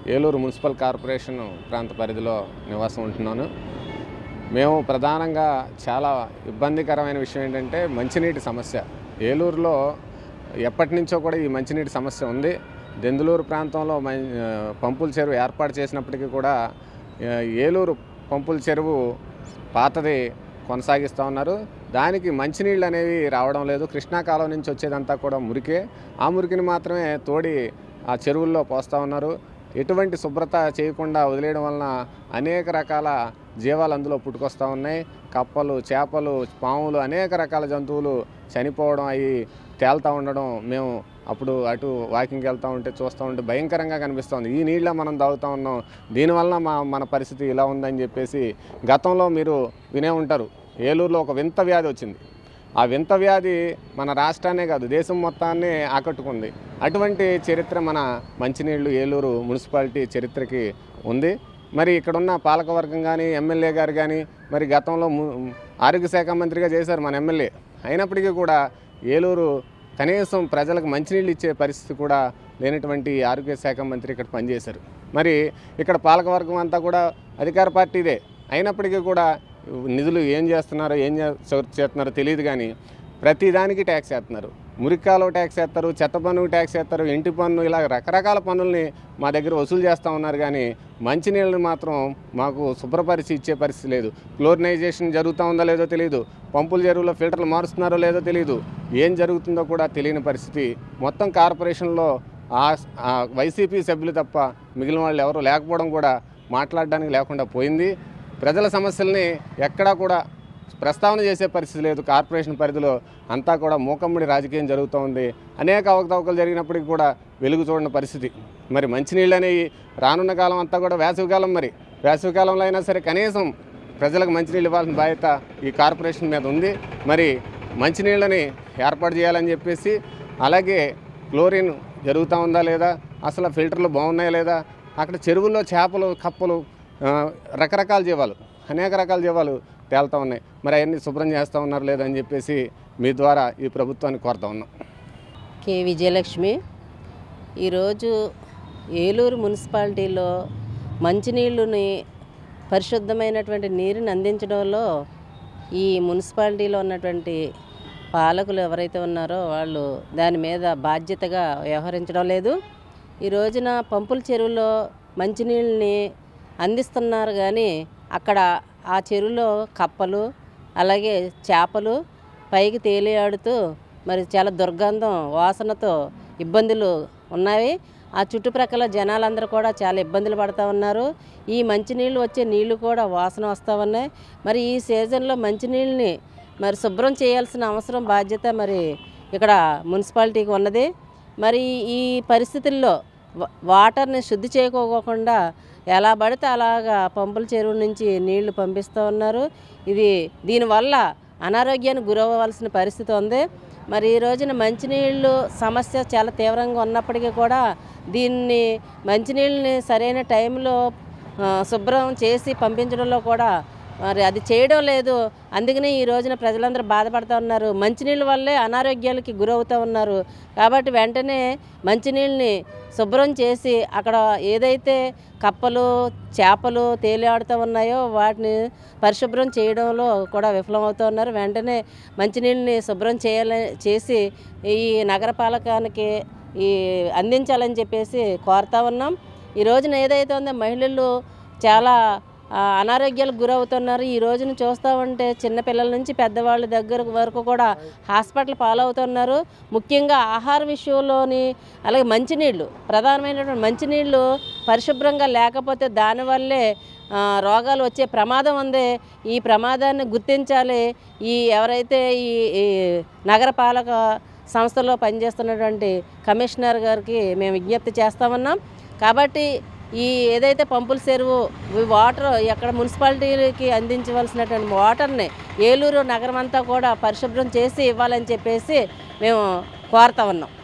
Eluru municipal corporation ప్రాంత పరిధిలో నివాసం ఉంటున్నాను మేము ప్రధానంగా చాలా ఇబ్బందికరమైన విషయం ఏంటంటే మంచినీటి సమస్య ఏలూరులో ఎప్పటి నుంచో కూడా ఈ మంచినీటి సమస్య ఉంది దెందులూరు ప్రాంతంలో మం- ఆ, పంపుల చెరువు ఏర్పాటు చేసినప్పటికీ కూడా ఆ, ఏలూరు పంపుల చెరువు పాతది కొనసాగిస్తూ ఉన్నారు దానికి మంచినీళ్ళు అనేవి రావడం లేదు కృష్ణా కాలం నుంచి వచ్చేదంతా కూడా మురికే ఆ మురికిని మాత్రమే తోడి ఆ చెరువుల్లో పోస్తూ ఉన్నారు ఎటువంటి శుభ్రత చేయకుండా వదిలేయడం వలన అనేక రకాల జీవాలు అందులో పుట్టుకొస్తూ ఉన్నాయి కప్పలు చేపలు పాములు అనేక రకాల జంతువులు చనిపోవడం అవి తేలుతూ ఉండడం మేము అప్పుడు అటు వాకింగ్కి వెళ్తూ ఉంటే చూస్తూ ఉంటే భయంకరంగా కనిపిస్తుంది ఈ నీళ్ళ మనం తాగుతూ ఉన్నాం దీనివల్ల మా మన పరిస్థితి ఇలా ఉందని చెప్పేసి గతంలో మీరు వినే ఉంటారు ఏలూరులో ఒక వింత వ్యాధి వచ్చింది ఆ వింత వ్యాధి మన రాష్ట్రాన్నే కాదు దేశం మొత్తాన్ని ఆకట్టుకుంది అటువంటి చరిత్ర మన మంచినీళ్ళు ఏలూరు మున్సిపాలిటీ చరిత్రకి ఉంది మరి ఇక్కడున్న పాలకవర్గం కానీ ఎమ్మెల్యే గారు కానీ మరి గతంలో ము- ఆరోగ్య శాఖ మంత్రిగా చేశారు మన ఎమ్మెల్యే అయినప్పటికీ కూడా ఏలూరు కనీసం ప్రజలకు మంచినీళ్ళు ఇచ్చే పరిస్థితి కూడా లేనటువంటి ఆరోగ్య శాఖ మంత్రి ఇక్కడ పనిచేశారు మరి ఇక్కడ పాలకవర్గం అంతా కూడా అధికార పార్టీదే అయినప్పటికీ కూడా నిధులు ఏం చేస్తున్నారో ఏం చే- చేస్తున్నారో తెలియదు కానీ ప్రతి దానికి ట్యాక్స్ వేస్తున్నారు మురికాలో ట్యాక్స్ వేస్తారు చెత్త పన్ను ట్యాక్స్ వేస్తారు ఇంటి పన్ను ఇలా రకరకాల పన్నుల్ని మా దగ్గర వసూలు చేస్తూ ఉన్నారు కానీ మంచినీళ్ళని మాత్రం మాకు శుభ్రపరిచి ఇచ్చే పరిస్థితి లేదు క్లోరినైజేషన్ జరుగుతూ ఉందో లేదో తెలియదు పంపుల చెరువులో ఫిల్టర్లు మారుస్తున్నారో లేదో తెలియదు ఏం జరుగుతుందో కూడా తెలియని పరిస్థితి మొత్తం కార్పొరేషన్లో ఆ ఆ వైసీపీ సభ్యులు తప్ప మిగిలిన వాళ్ళు ఎవరు లేకపోవడం కూడా మాట్లాడడానికి లేకుండా పోయింది ప్రజల సమస్యల్ని ఎక్కడా కూడా ప్రస్తావన చేసే పరిస్థితి లేదు కార్పొరేషన్ పరిధిలో అంతా కూడా మూకమ్మడి రాజకీయం జరుగుతూ ఉంది అనేక అవకతవకలు జరిగినప్పటికీ కూడా వెలుగు చూడని పరిస్థితి మరి మంచినీళ్ళు అనేవి రానున్న కాలం అంతా కూడా వేసవికాలం మరి వేసవికాలంలో అయినా సరే కనీసం ప్రజలకు మంచినీళ్ళు ఇవ్వాల్సిన బాధ్యత ఈ కార్పొరేషన్ మీద ఉంది మరి మంచినీళ్ళని ఏర్పాటు చేయాలని చెప్పేసి అలాగే క్లోరిన్ జరుగుతూ ఉందా లేదా అసలు ఫిల్టర్లు బాగున్నాయా లేదా అక్కడ చెరువుల్లో చేపలు కప్పలు ఆ, రకరకాల జీవాలు అనేక రకాల జీవాలు తేలుతూ ఉన్నాయి మరి అవన్నీ శుభ్రం చేస్తూ ఉన్నారు లేదని చెప్పేసి మీ ద్వారా ఈ ప్రభుత్వాన్ని కోరుతా ఉన్నాం కె విజయలక్ష్మి ఈరోజు ఏలూరు మున్సిపాలిటీలో మంచినీళ్ళని పరిశుద్ధమైనటువంటి నీరుని అందించడంలో ఈ మున్సిపాలిటీలో ఉన్నటువంటి పాలకులు ఎవరైతే ఉన్నారో వాళ్ళు దాని మీద బాధ్యతగా వ్యవహరించడం లేదు ఈ రోజున పంపుల చెరువులో మంచినీళ్ళని అందిస్తున్నారు కానీ అక్కడ ఆ చెరువులో కప్పలు అలాగే చేపలు పైకి తేలియాడుతూ మరి చాలా దుర్గంధం వాసనతో ఇబ్బందులు ఉన్నాయి ఆ చుట్టుప్రక్కల జనాలందరూ కూడా చాలా ఇబ్బందులు పడుతూ ఉన్నారు ఈ మంచినీళ్ళు వచ్చే నీళ్లు కూడా వాసన వస్తూ ఉన్నాయి మరి ఈ సీజన్లో మంచినీళ్ళని మరి శుభ్రం చేయాల్సిన అవసరం బాధ్యత మరి ఇక్కడ మున్సిపాలిటీకి ఉన్నది మరి ఈ పరిస్థితుల్లో వా- వాటర్ని శుద్ధి చేయకోకుండా ఎలా పడితే అలాగా పంపుల చెరువు నుంచి నీళ్లు పంపిస్తూ ఉన్నారు ఇది దీనివల్ల అనారోగ్యానికి గురవ్వాల్సిన పరిస్థితి ఉంది మరి ఈ రోజున మంచినీళ్ళు సమస్య చాలా తీవ్రంగా ఉన్నప్పటికీ కూడా దీన్ని మంచినీళ్ళని సరైన టైంలో ఆ, శుభ్రం చేసి పంపించడంలో కూడా మరి అది చేయడం లేదు అందుకనే ఈ రోజున ప్రజలందరూ బాధపడుతూ ఉన్నారు మంచినీళ్ళ వల్లే అనారోగ్యాలకి గురవుతూ ఉన్నారు కాబట్టి వెంటనే మంచినీళ్ళని శుభ్రం చేసి అక్కడ ఏదైతే కప్పలు చేపలు తేలియాడుతూ ఉన్నాయో వాటిని పరిశుభ్రం చేయడంలో కూడా విఫలమవుతూ ఉన్నారు వెంటనే మంచినీళ్ళని శుభ్రం చేయాలని చేసి ఈ నగరపాలకానికి ఈ అందించాలని చెప్పేసి కోరుతా ఉన్నాం ఈ రోజున ఏదైతే ఉందో మహిళలు చాలా ఆ, అనారోగ్యాలకు గురవుతున్నారు ఈ రోజున చూస్తూ ఉంటే చిన్నపిల్లల నుంచి పెద్దవాళ్ళ దగ్గర వరకు కూడా హాస్పిటల్ పాలవుతున్నారు ముఖ్యంగా ఆహార విషయంలోని అలాగే మంచినీళ్ళు ప్రధానమైనటువంటి మంచినీళ్ళు పరిశుభ్రంగా లేకపోతే దానివల్లే ఆ, రోగాలు వచ్చే ప్రమాదం ఉంది ఈ ప్రమాదాన్ని గుర్తించాలి ఈ ఎవరైతే ఈ ఈ నగరపాలక సంస్థలో పనిచేస్తున్నటువంటి కమిషనర్ గారికి మేము విజ్ఞప్తి చేస్తామన్నాం కాబట్టి ఈ ఏదైతే పంపుల చెరువు ఈ వాటర్ ఎక్కడ మున్సిపాలిటీకి అందించవలసినటువంటి వాటర్ని ఏలూరు నగరం అంతా కూడా పరిశుభ్రం చేసి ఇవ్వాలని చెప్పేసి మేము కోరుతా ఉన్నాం